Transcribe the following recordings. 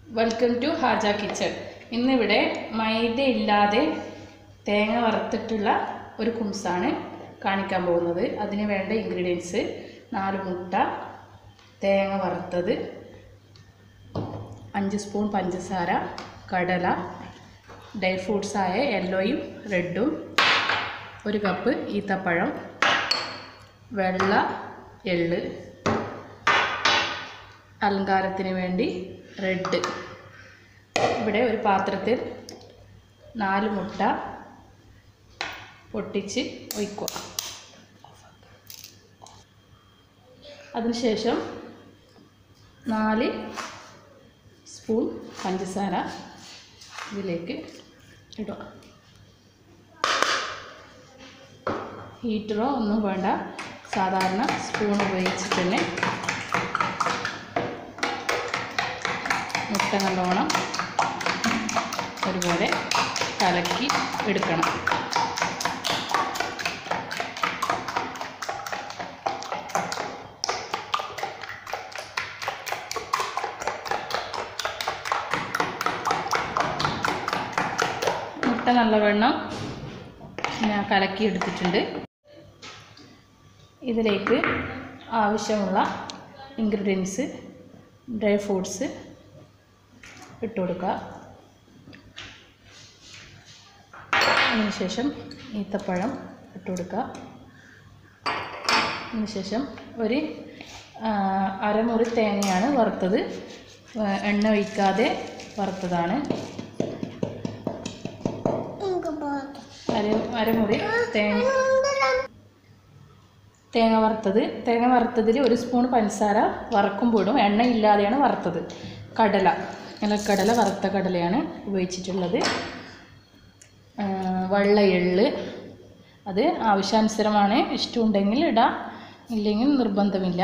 welcome to ഹാജ kitchen ഇന്നിവിടെ മൈദ ഇല്ലാതെ തേങ്ങ വറുത്തിട്ടുള്ള ഒരു കുംസാണ് കാണിക്കാൻ പോകുന്നത് അതിന് വേണ്ട ഇൻഗ്രീഡിയൻസ് നാല് മുട്ട തേങ്ങ വറുത്തത് അഞ്ച് സ്പൂൺ പഞ്ചസാര കടല ഡ്രൈ ഫ്രൂട്ട്സായ യെല്ലോയും റെഡും ഒരു കപ്പ് ഈത്തപ്പഴം വെള്ള എള്ള് അലങ്കാരത്തിന് വേണ്ടി റെഡ് ഇവിടെ ഒരു പാത്രത്തിൽ നാല് മുട്ട പൊട്ടിച്ച് ഒഴിക്കുക അതിനുശേഷം നാല് സ്പൂൺ പഞ്ചസാര ഇതിലേക്ക് ഇടുക ഹീറ്ററോ ഒന്നും വേണ്ട സാധാരണ സ്പൂൺ ഉപയോഗിച്ചിട്ട് തന്നെ മുട്ട നല്ലോണം ഒരുപോലെ കലക്കി എടുക്കണം മുട്ട നല്ലവണ്ണം ഞാൻ കലക്കി എടുത്തിട്ടുണ്ട് ഇതിലേക്ക് ആവശ്യമുള്ള ഇൻഗ്രീഡിയൻസ് ഡ്രൈ ഫ്രൂട്ട്സ് ഇട്ട് കൊടുക്കുക അതിനുശേഷം ഈത്തപ്പഴം ഇട്ട് കൊടുക്കുക അതിനുശേഷം ഒരു ആ, അരമുറി തേങ്ങയാണ് വറുത്തത് ആ, എണ്ണ ഒഴിക്കാതെ വറുത്തതാണ് അര അരമുറി തേങ്ങ തേങ്ങ വറുത്തത് തേങ്ങ വറുത്തതിൽ ഒരു സ്പൂൺ പഞ്ചസാര വറക്കുമ്പോഴും എണ്ണ ഇല്ലാതെയാണ് വറുത്തത് കടല നിലക്കടല വറുത്ത കടലയാണ് ഉപയോഗിച്ചിട്ടുള്ളത് ആ, വെള്ള എള്ള് അത് ആവശ്യാനുസരമാണ് ഇഷ്ടമുണ്ടെങ്കിൽ ഇടാം ഇല്ലെങ്കിൽ നിർബന്ധമില്ല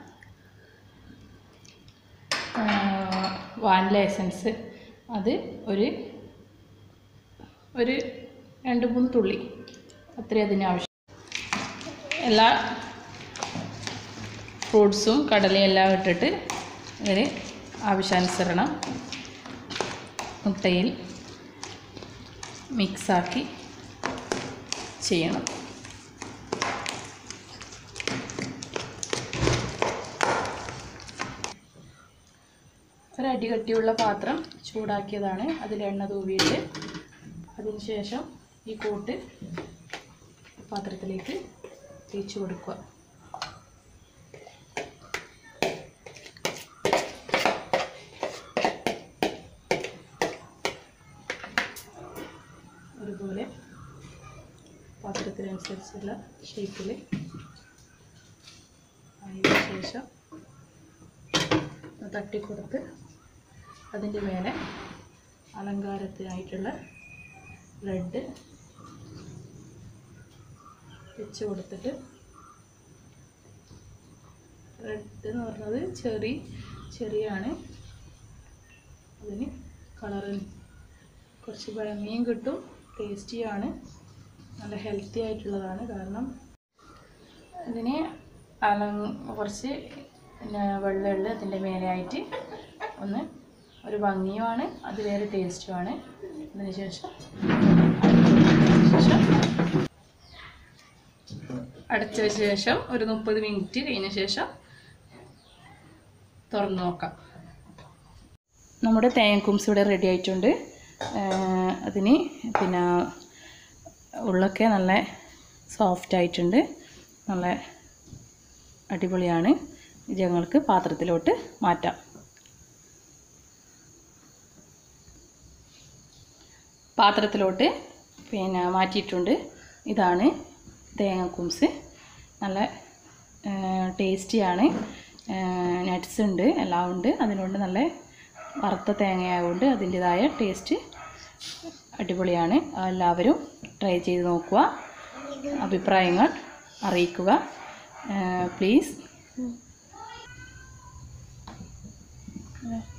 ആ, വാനില എസൻസ് അത് ഒരു ഒരു രണ്ട് മൂന്ന് തുള്ളി അത്രയും അതിന് ആവശ്യം എല്ലാ ഫ്രൂട്ട്സും കടലയും എല്ലാം ഇട്ടിട്ട് ഇതിന് ആവശ്യാനുസരണം മുട്ടയിൽ മിക്സാക്കി ചെയ്യണം ഒരടി കട്ടിയുള്ള പാത്രം ചൂടാക്കിയതാണ് അതിൽ എണ്ണ തൂവിയിട്ട് അതിനുശേഷം ഈ കൂട്ട് പാത്രത്തിലേക്ക് തേച്ച് കൊടുക്കുക അതുപോലെ പാത്രത്തിനനുസരിച്ചുള്ള ഷേപ്പിൽ അതിന് ശേഷം തട്ടിക്കൊടുത്ത് അതിൻ്റെ മേലെ അലങ്കാരത്തിനായിട്ടുള്ള ബ്രെഡ് വെച്ച് കൊടുത്തിട്ട് റെഡ് എന്ന് പറഞ്ഞത് ചെറി ചെറിയാണ് അതിന് കളറിൽ കുറച്ച് ഭംഗിയും കിട്ടും ടേസ്റ്റിയാണ് നല്ല ഹെൽത്തി ആയിട്ടുള്ളതാണ് കാരണം ഇതിന് അലങ് കുറച്ച് പിന്നെ വെള്ളമുള്ള അതിൻ്റെ മേലെയായിട്ട് ഒന്ന് ഒരു ഭംഗിയുമാണ് അത് വേറെ ടേസ്റ്റുമാണ് അതിന് ശേഷം ശേഷം അടച്ച വെച്ച ശേഷം ഒരു മുപ്പത് മിനിറ്റ് കഴിഞ്ഞ ശേഷം തുറന്ന് നോക്കാം നമ്മുടെ തേങ്ങക്കുംസ് ഇവിടെ റെഡി ആയിട്ടുണ്ട് ആഹ് അതിന് പിന്നെ ഉള്ളൊക്കെ നല്ല സോഫ്റ്റ് ആയിട്ടുണ്ട് നല്ല അടിപൊളിയാണ് ഇത് ഞങ്ങൾക്ക് പാത്രത്തിലോട്ട് മാറ്റാം പാത്രത്തിലോട്ട് പിന്നെ മാറ്റിയിട്ടുണ്ട് ഇതാണ് തേങ്ങക്കുംസ് നല്ല ടേസ്റ്റിയാണ് നട്ട്സ് ഉണ്ട് എല്ലാം ഉണ്ട് അതിനുകൊണ്ട് നല്ല വറുത്ത തേങ്ങയായതുകൊണ്ട് അതിൻ്റെതായ ടേസ്റ്റ് അടിപൊളിയാണ് എല്ലാവരും ട്രൈ ചെയ്ത് നോക്കുക അഭിപ്രായങ്ങൾ അറിയിക്കുക പ്ലീസ്